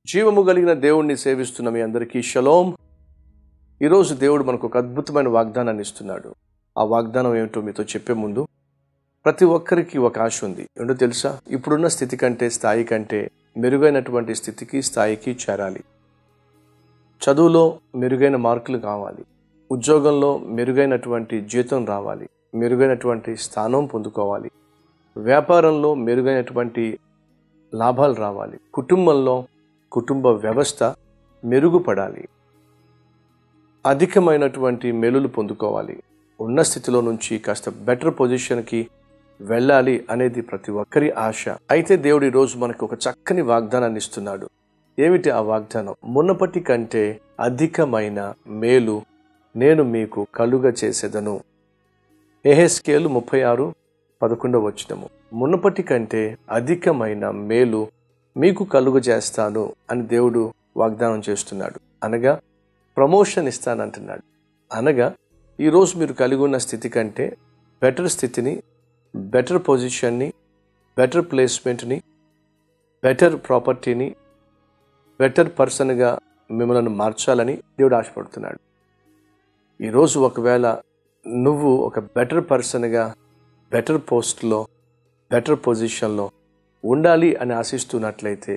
జీవము కలిగిన దేవుణ్ణి సేవిస్తున్న మీ అందరికీ షలోం ఈరోజు దేవుడు మనకు ఒక అద్భుతమైన వాగ్దానాన్ని ఇస్తున్నాడు ఆ వాగ్దానం ఏమిటో మీతో చెప్పే ముందు ప్రతి ఒక్కరికి ఒక ఆశ ఉంది ఏంటో తెలుసా ఇప్పుడున్న స్థితి కంటే స్థాయి కంటే మెరుగైనటువంటి స్థితికి స్థాయికి చేరాలి చదువులో మెరుగైన మార్కులు కావాలి ఉద్యోగంలో మెరుగైనటువంటి జీతం రావాలి మెరుగైనటువంటి స్థానం పొందుకోవాలి వ్యాపారంలో మెరుగైనటువంటి లాభాలు రావాలి కుటుంబంలో కుటుంబ వ్యవస్థ మెరుగుపడాలి అధికమైనటువంటి మెలులు పొందుకోవాలి ఉన్న స్థితిలో నుంచి కాస్త బెటర్ పొజిషన్కి వెళ్ళాలి అనేది ప్రతి ఒక్కరి ఆశ అయితే దేవుడు ఈరోజు మనకు ఒక చక్కని వాగ్దానాన్ని ఇస్తున్నాడు ఏమిటి ఆ వాగ్దానం మునపటి కంటే అధికమైన మేలు నేను మీకు కలుగ చేసేదను ఎహెస్కేలు ముప్పై ఆరు పదకొండవ వచ్చినము మునపటి కంటే అధికమైన మేలు మీకు కలుగ చేస్తాను అని దేవుడు వాగ్దానం చేస్తున్నాడు అనగా ప్రమోషన్ ఇస్తానంటున్నాడు అనగా ఈరోజు మీరు కలిగి ఉన్న స్థితి కంటే బెటర్ స్థితిని బెటర్ పొజిషన్ని బెటర్ ప్లేస్మెంట్ని బెటర్ ప్రాపర్టీని బెటర్ పర్సన్గా మిమ్మల్ని మార్చాలని దేవుడు ఆశపడుతున్నాడు ఈరోజు ఒకవేళ నువ్వు ఒక బెటర్ పర్సన్గా బెటర్ పోస్ట్లో బెటర్ పొజిషన్లో ఉండాలి అని ఆశిస్తున్నట్లయితే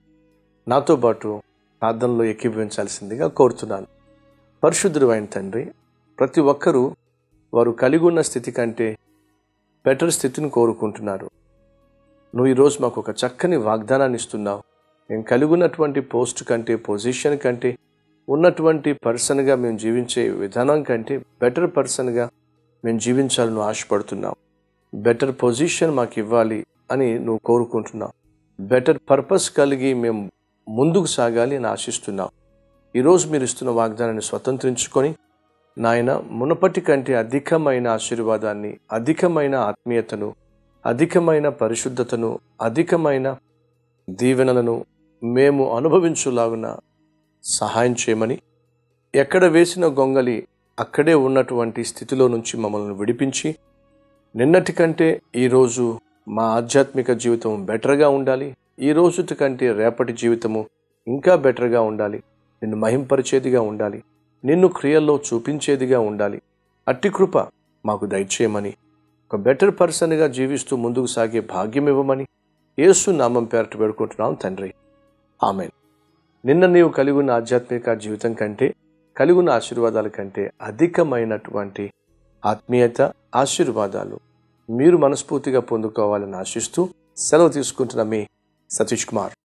నాతో పాటు ప్రార్థనలో ఎక్కిపించాల్సిందిగా కోరుతున్నాను పరిశుద్ధుడు అయిన తండ్రి ప్రతి ఒక్కరూ వారు కలిగి ఉన్న స్థితి కంటే బెటర్ స్థితిని కోరుకుంటున్నారు నువ్వు ఈరోజు మాకు ఒక చక్కని వాగ్దానాన్ని ఇస్తున్నావు మేము కలిగి ఉన్నటువంటి పోస్ట్ కంటే పొజిషన్ కంటే ఉన్నటువంటి పర్సన్గా మేము జీవించే విధానం కంటే బెటర్ పర్సన్గా మేము జీవించాలని నువ్వు ఆశపడుతున్నావు బెటర్ పొజిషన్ మాకు ఇవ్వాలి అని నువ్వు కోరుకుంటున్నావు బెటర్ పర్పస్ కలిగి మేము ముందుకు సాగాలి అని ఆశిస్తున్నావు ఈరోజు మీరు ఇస్తున్న వాగ్దానాన్ని స్వతంత్రించుకొని నాయన మునపటి కంటే అధికమైన ఆశీర్వాదాన్ని అధికమైన ఆత్మీయతను అధికమైన పరిశుద్ధతను అధికమైన దీవెనలను మేము అనుభవించులాగున సహాయం చేయమని ఎక్కడ వేసిన గొంగలి అక్కడే ఉన్నటువంటి స్థితిలో నుంచి మమ్మల్ని విడిపించి నిన్నటి కంటే ఈరోజు మా ఆధ్యాత్మిక జీవితం బెటర్గా ఉండాలి ఈ రోజుటి కంటే రేపటి జీవితము ఇంకా బెటర్గా ఉండాలి నిన్ను మహింపరిచేదిగా ఉండాలి నిన్ను క్రియల్లో చూపించేదిగా ఉండాలి అట్టి కృప మాకు దయచేయమని ఒక బెటర్ పర్సన్గా జీవిస్తూ ముందుకు సాగే భాగ్యం ఇవ్వమని యేసు నామం పేరట పెడుకుంటున్నాం తండ్రి ఆమె నిన్న నీవు కలిగి ఉన్న ఆధ్యాత్మిక జీవితం కంటే కలిగి ఉన్న ఆశీర్వాదాల కంటే అధికమైనటువంటి ఆత్మీయత ఆశీర్వాదాలు మీరు మనస్ఫూర్తిగా పొందుకోవాలని ఆశిస్తూ సెలవు తీసుకుంటున్న మీ సతీష్ కుమార్